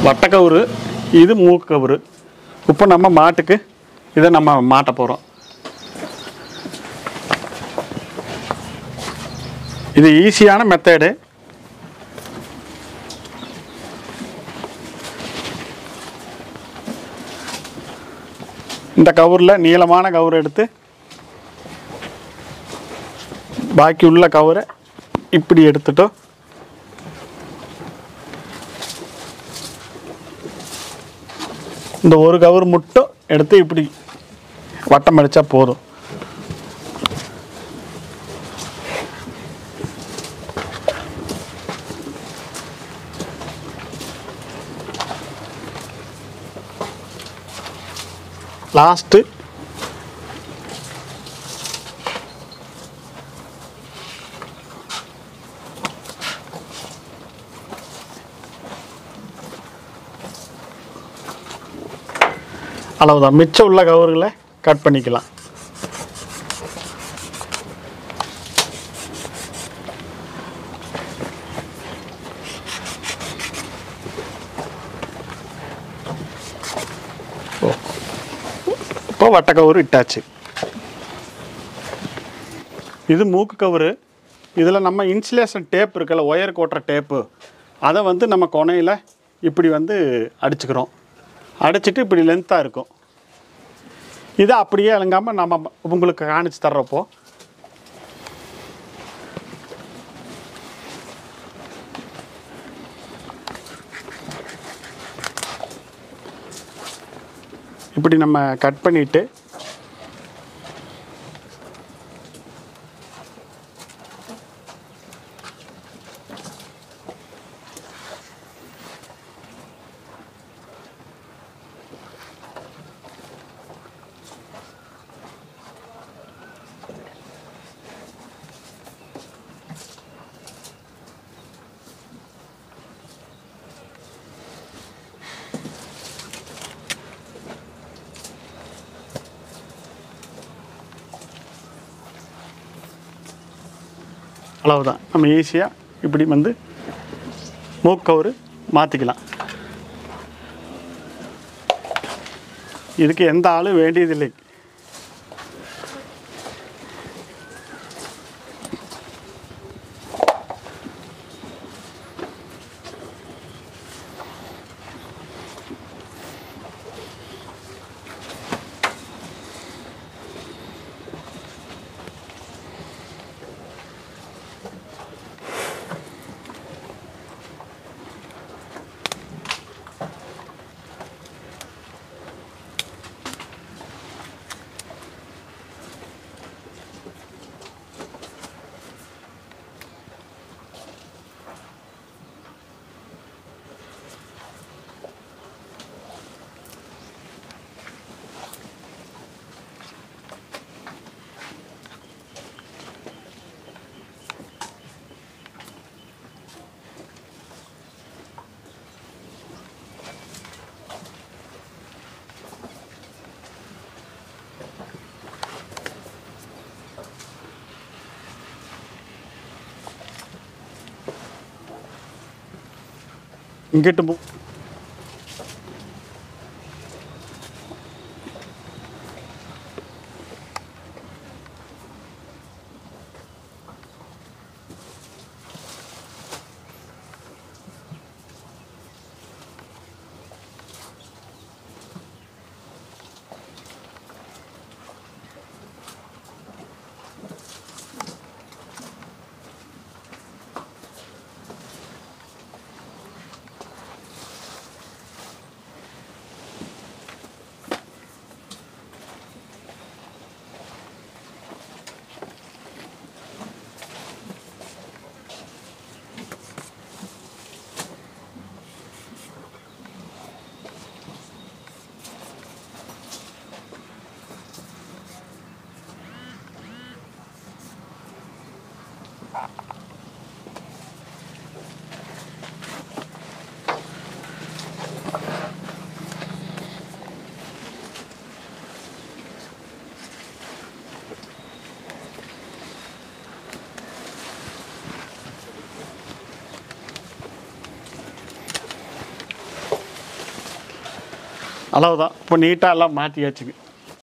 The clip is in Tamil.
வட்டக்கவுரு இது மூக்கு கவுரு இப்போ நம்ம மாட்டுக்கு இதை நம்ம மாட்ட போகிறோம் இது ஈஸியான மெத்தேடு இந்த கவரில் நீளமான கவுர் எடுத்து பாக்கி உள்ள கவரை இப்படி எடுத்துட்டோம் இந்த ஒரு கவர் மட்டும் எடுத்து இப்படி வட்டம் அடித்தா போதும் லாஸ்ட்டு அளவுதான் மிச்சம் உள்ள கவர்களை கட் பண்ணிக்கலாம் ஓ. இப்போ வட்ட கவுரு இட்டாச்சு இது மூக்கு கவுரு இதில் நம்ம இன்சுலேஷன் டேப் இருக்குல்ல ஒயர் கோட்டுற டேப்பு அதை வந்து நம்ம கொனையில் இப்படி வந்து அடிச்சுக்கிறோம் அடிச்சிட்டு இப்படி லென்த்தாக இருக்கும் இதை அப்படியே அலங்காமல் நம்ம உங்களுக்கு காணிச்சு தர்றப்போ இப்படி நம்ம கட் பண்ணிட்டு அவ்வளவுதான் நம்ம ஈஸியாக இப்படி வந்து மூக்கவுரு மாற்றிக்கலாம் இதுக்கு எந்த ஆளும் வேண்டியதில்லை இங்கிட்டு மூ அளவுதான் இப்போ நீட்டாக எல்லாம் மாற்றியாச்சுங்க